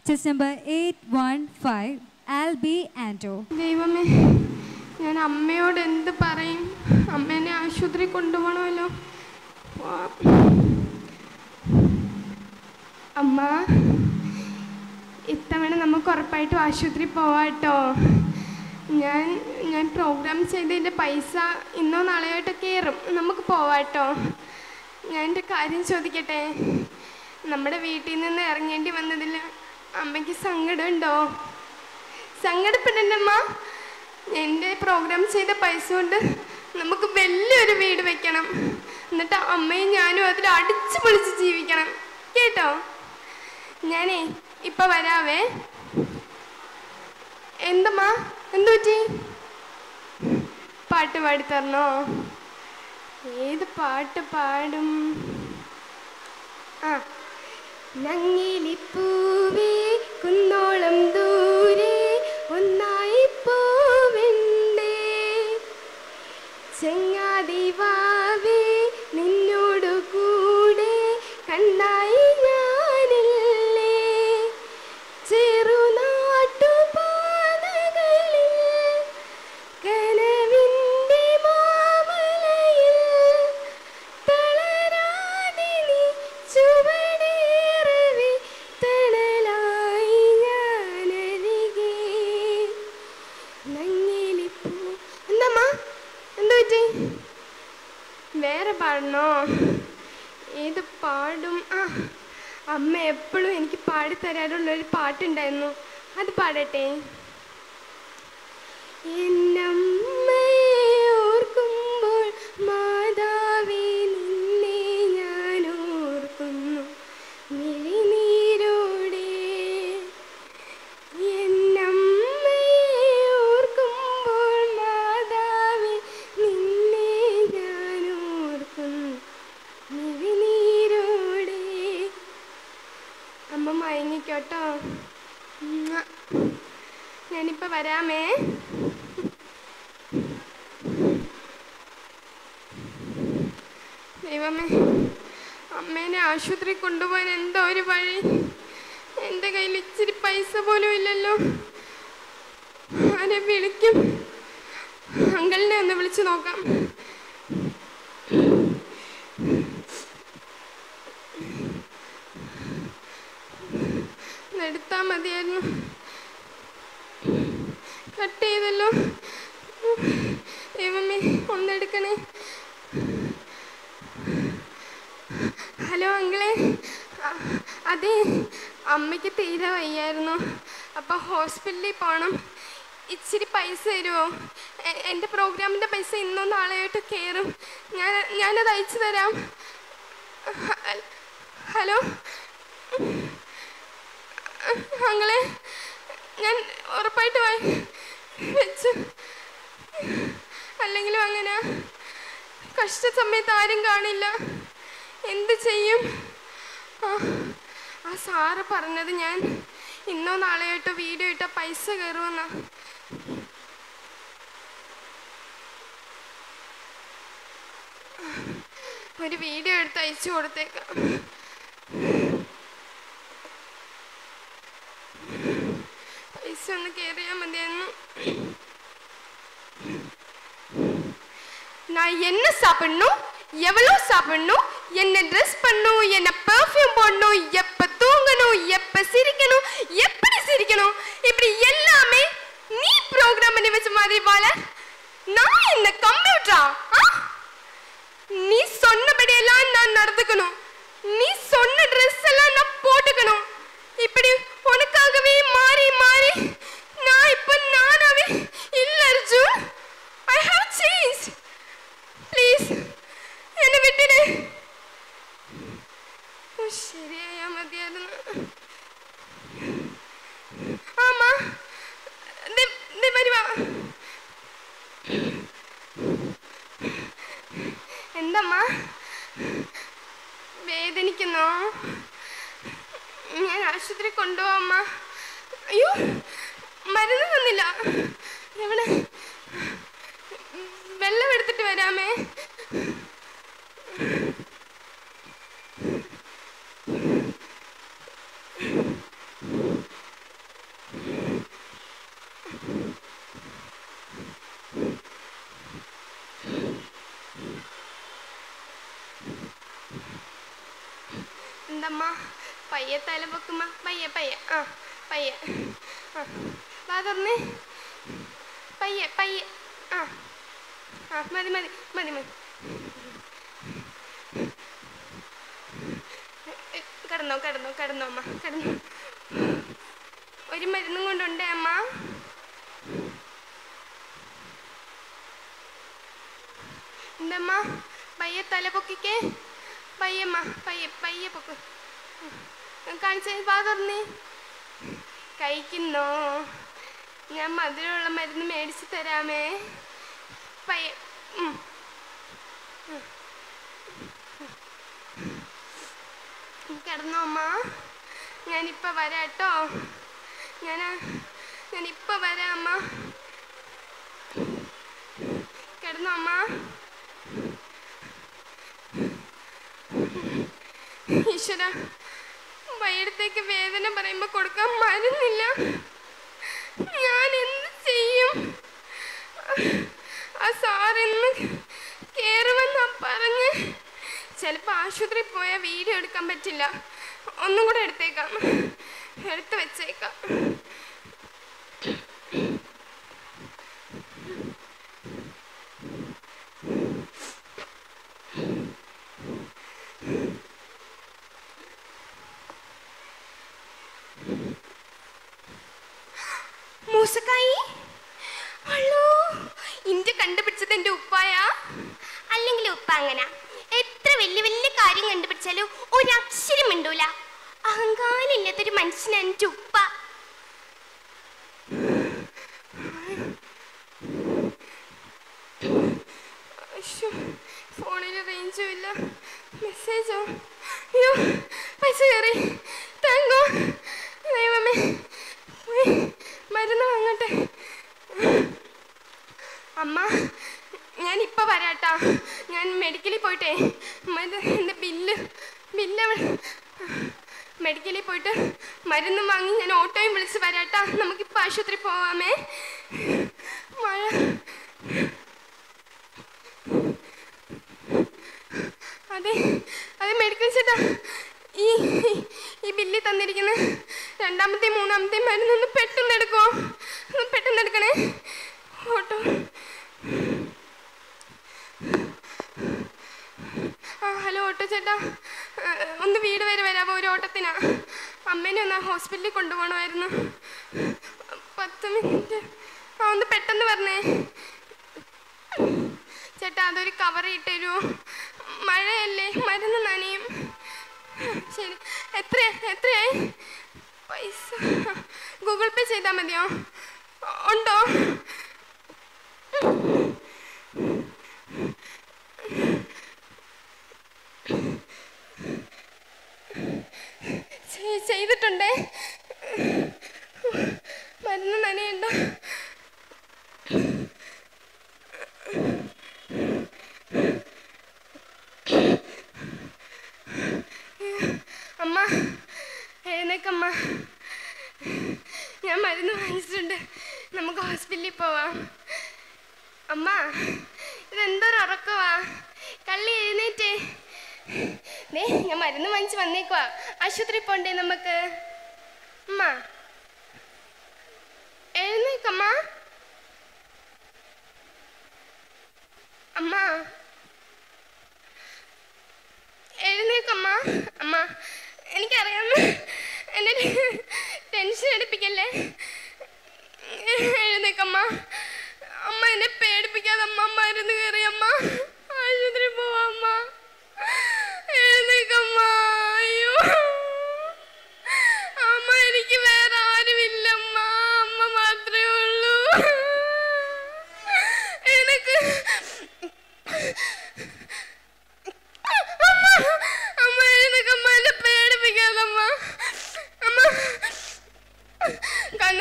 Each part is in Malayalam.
Chest number 815, Albi Anto. ദൈവമേ ഞാൻ അമ്മയോട് എന്ത് പറയും അമ്മേനെ ആശുപത്രി കൊണ്ടുപോകണമല്ലോ പോവാം. അമ്മ ഇത്തവണ നമുക്ക് ഉറപ്പായിട്ടും ആശുപത്രി പോവാട്ടോ ഞാൻ ഞാൻ പ്രോഗ്രാം ചെയ്തതിൻ്റെ പൈസ ഇന്നോ നാളെയായിട്ട് കയറും നമുക്ക് പോവാട്ടോ ഞാൻ എൻ്റെ കാര്യം ചോദിക്കട്ടെ നമ്മുടെ വീട്ടിൽ നിന്ന് ഇറങ്ങേണ്ടി വന്നതിൽ അമ്മയ്ക്ക് സങ്കടമുണ്ടോ സങ്കടപ്പെടണ്ടമ്മ എൻ്റെ പ്രോഗ്രാം ചെയ്ത പൈസ കൊണ്ട് നമുക്ക് വലിയൊരു വീട് വെക്കണം എന്നിട്ട് അമ്മയും ഞാനും അതിൽ അടിച്ചു പൊളിച്ച് ജീവിക്കണം കേട്ടോ ഞാനേ ഇപ്പൊ വരാവേ എന്തമ്മാ എന്തു പറ്റി പാട്ട് പാടിത്തരണോ ഏത് പാട്ട് പാടും ആ നങ്ങിലിപ്പൂവേ കുന്നോളം ദൂരെ ഒന്നായി പോവണ്ടേ ചെങ്ങാതി വാവേ നിന്നോടു കൂടെ കണ്ണായി ഞാനില്ലേ ചെറുനാട്ടുപാതകളിൽ കനവിൻ്റെ മാമലയിൽ തളരാതെ നീ ചുവടേറവേ തണലായി ഞാനരികെ നങ്ങിലിപ്പൂ എന്തമ്മ എന്തു പറ്റി വേറെ പാടണോ ഏത് പാടും ആ അമ്മ എപ്പോഴും എനിക്ക് പാടിത്തരാറുള്ള ഒരു പാട്ടുണ്ടായിരുന്നു അത് പാടട്ടെ എന്നമ്മയെ ഓർക്കുമ്പോൾ മാതാവേ നിന്നെ ഞാൻ ഓർക്കുന്നു മിഴിനീരോടെ എന്നമ്മയെ ഓർക്കുമ്പോൾ മാതാവേ നിന്നെ ഞാൻ ഓർക്കുന്നു മിഴിനീരോടെ അമ്മ മയങ്ങിക്കോട്ടോ ഉമ്മ. ഞാനിപ്പോ വരാമേ ദൈവമേ അമ്മേനെ ആശുപത്രി കൊണ്ടുപോകാൻ എന്തോ ഒരു വഴി എൻ്റെ കയ്യിൽ ഇച്ചിരി പൈസ പോലും ഇല്ലല്ലോ ആരെ വിളിക്കും അങ്കിളിനെ ഒന്ന് വിളിച്ചു നോക്കാം എടുത്താ മതിയായിരുന്നു കട്ട് ചെയ്തല്ലോ ദൈവമേ ഒന്നെടുക്കണേ ഹലോ അങ്കിളെ അ- അതെ അമ്മയ്ക്ക് തീരെ വയ്യായിരുന്നു അപ്പോൾ ഹോസ്പിറ്റലിൽ പോകണം ഇച്ചിരി പൈസ തരുമോ എ- എൻ്റെ പ്രോഗ്രാമിൻ്റെ പൈസ ഇന്നോ നാളെയായിട്ട് കയറും ഞാൻ ഞാനത് അയച്ചു തരാം ഹ- ഹലോ അങ്ങളെ ഞാൻ ഉറപ്പായിട്ട് വായി വെച്ചു അല്ലെങ്കിലും അങ്ങനെ കഷ്ട സമയത്ത് ആരും കാണില്ല എന്ത് ചെയ്യും ആ, ആ സാറ് പറഞ്ഞത് ഞാൻ ഇന്നോ നാളെയായിട്ടോ വീഡിയോ ഇട്ട പൈസ കയറുമെന്നാ ഒരു വീഡിയോ എടുത്ത് അയച്ചു കൊടുത്തേക്കാം പൈസ ഒന്ന് കയറിയാൽ മതിയായിരുന്നു நான் என்ன சாப்பிடணும் எவ்வளோ சாப்பிடணும் என்ன ட்ரெஸ் பண்ணணும் என்ன பெர்ஃப்யூம் போடணும் எப்ப தூங்கணும் எப்ப சிரிக்கணும் எப்படி சிரிக்கணும் இப்படி எல்லாமே நீ ப்ரோக்ராம் பண்ணி வச்ச மாதிரி வாழ நான் இந்த கம்ப்யூட்டரா நீ சொன்னபடி எல்லாம் நான் நடந்துக்கணும் நீ சொன்ன ட்ரெஸ் எல்லாம் நான் போட்டுக்கணும் இப்படி உனக்காகவே மாறி மாறி நான் இப்ப நானாவே இல்ல Arjun I have change please എന്നെ വിട്ടിട് ഓ, ശരിയായാ മതിയായിരുന്നു ആമാ ദേ, ദേ വരുവാ എന്തമ്മ വേദനിക്കുന്നോ ഞാൻ ആശുപത്രി കൊണ്ടുപോവാമ്മ അയ്യോ മരുന്ന് തന്നില്ല എവിടെ വെള്ളം എടുത്തിട്ട് വരാമേ പയ്യെ തല പൊക്കുമ്മ പയ്യെ പയ്യെ ആ പയ്യെ ആ വാ തുറന്നേ പയ്യെ പയ്യെ ആ ആ മതി മതി മതി മതി എ, കിടന്നോ കിടന്നോ കിടന്നോ അമ്മ കിടന്നോ ഒരു മരുന്നും കൊണ്ടുണ്ടേ അമ്മ എന്തമ്മ പയ്യെ തല പൊക്കിക്കേ പയ്യമ്മ പയ്യെ പയ്യെ പൊക്ക് കാണിച്ച വാ തുറന്നേ കഴിക്കുന്നോ ഞാൻ മധുരമുള്ള മരുന്ന് മേടിച്ച് തരാമേ പയ്യെ ഉം. ഉം. കിടന്നോ അമ്മ ഞാനിപ്പോ വരാട്ടോ ഞാൻ ഞാനിപ്പോ വരാം അമ്മ കിടന്നോ അമ്മ ഈശ്വര വൈകിടത്തേക്ക് വേദന പറയുമ്പോ കൊടുക്കാൻ മരുന്നില്ല ഞാൻ എന്ത് ചെയ്യും ആ സാറിന്ന് കേറുമെന്നാ പറഞ്ഞ് ചിലപ്പോൾ ആശുപത്രിയിൽ പോയാൽ വീഡിയോ എടുക്കാൻ പറ്റില്ല ഒന്നും കൂടെ എടുത്തേക്കാം എടുത്ത് വെച്ചേക്കാം മൂസക്കായി അല്ലോ ഇന്ത്യ കണ്ടുപിടിച്ചത് എൻ്റെ ഉപ്പായ അല്ലെങ്കിൽ ഉപ്പ അങ്ങനെ എത്ര വലിയ വലിയ കാര്യം കണ്ടുപിടിച്ചാലും ഒരക്ഷരം മിണ്ടൂല അഹങ്കാരം ഇല്ലാത്തൊരു മനുഷ്യൻ എൻ്റെ ഉപ്പ അശ്ശോ, ഫോണിൽ റേഞ്ചും ഇല്ല മെസ്സേജോ അയ്യോ പൈസ കയറി താങ്കോ ദൈവമേ ഉയ്, മരുന്ന് വാങ്ങട്ടെ അമ്മ ഞാൻ ഇപ്പൊ വരാട്ടാ ഞാൻ മെഡിക്കലിൽ പോയിട്ടേ മരുന്ന് എൻ്റെ ബില്ല് ബില്ല് മെഡിക്കലിൽ പോയിട്ട് മരുന്നും വാങ്ങി ഞാൻ ഓട്ടോയും വിളിച്ച് വരാട്ടാ നമുക്കിപ്പോൾ ആശുപത്രി പോവാമേ മഴ അതെ അതെ മെഡിക്കൽ ചേട്ടാ ഈ ഈ- ഈ ബില്ലിൽ തന്നിരിക്കുന്ന രണ്ടാമത്തെ മൂന്നാമത്തെ മരുന്നൊന്ന് പെട്ടെന്ന് എടുക്കോ ഒന്ന് പെട്ടെന്ന് എടുക്കണേ ഓട്ടോ ആ ഹലോ ഓട്ടോ ചേട്ടാ ആ, ഒന്ന് വീട് വരെ വരാമോ ഒരു ഓട്ടത്തിനാ അമ്മേനെ ഒന്ന് ഹോസ്പിറ്റലിൽ കൊണ്ടുപോകണമായിരുന്നു പത്ത് മിനിറ്റ് ആ ഒന്ന് പെട്ടെന്ന് പറഞ്ഞേ ചേട്ടാ അതൊരു കവർ ഇട്ട് തരുമോ മഴയല്ലേ മരുന്ന് നനയും ശരി എത്ര എത്രയായി പൈസ ഗൂഗിൾ പേ ചെയ്താൽ മതിയോ ഉണ്ടോ ചെയ്- ചെയ്തിട്ടുണ്ടേ മരുന്ന് നനയുണ്ടോ അമ്മ എഴുന്നേക്കമ്മ ഞാൻ മരുന്ന് വാങ്ങിച്ചിട്ടുണ്ട് നമുക്ക് ഹോസ്പിറ്റലിൽ പോവാം അമ്മ ഇതെന്തൊരു ഉറക്കവാ കള്ളി എഴുന്നേറ്റേ ദേ ഞാൻ മരുന്ന് വാങ്ങിച്ച് വന്നേക്കുവാ ആശുപത്രി പോണ്ടേ നമുക്ക് അമ്മ എഴുന്നേക്കമ്മ അമ്മ എഴുന്നേക്കമ്മ അമ്മ എനിക്കറിയാം എന്നെ ടെൻഷൻ എടുപ്പിക്കല്ലേ എഴുന്നേക്കമ്മ അമ്മ എന്നെ പേടിപ്പിക്കാതെ അമ്മ മരുന്ന് കയറി അമ്മ ആശുപത്രി പോവാ അമ്മ എഴുന്നേക്കമ്മ അയ്യോ അമ്മ എനിക്ക് വേറെ ആരുമില്ലമ്മ അമ്മ മാത്രമേ ഉള്ളൂ എഴുന്നേക്ക് അമ്മ അമ്മ എഴുന്നേക്കമ്മ എന്നെ പേടിപ്പിക്കാതമ്മ അമ്മ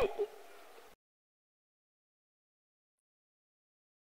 ഹായ്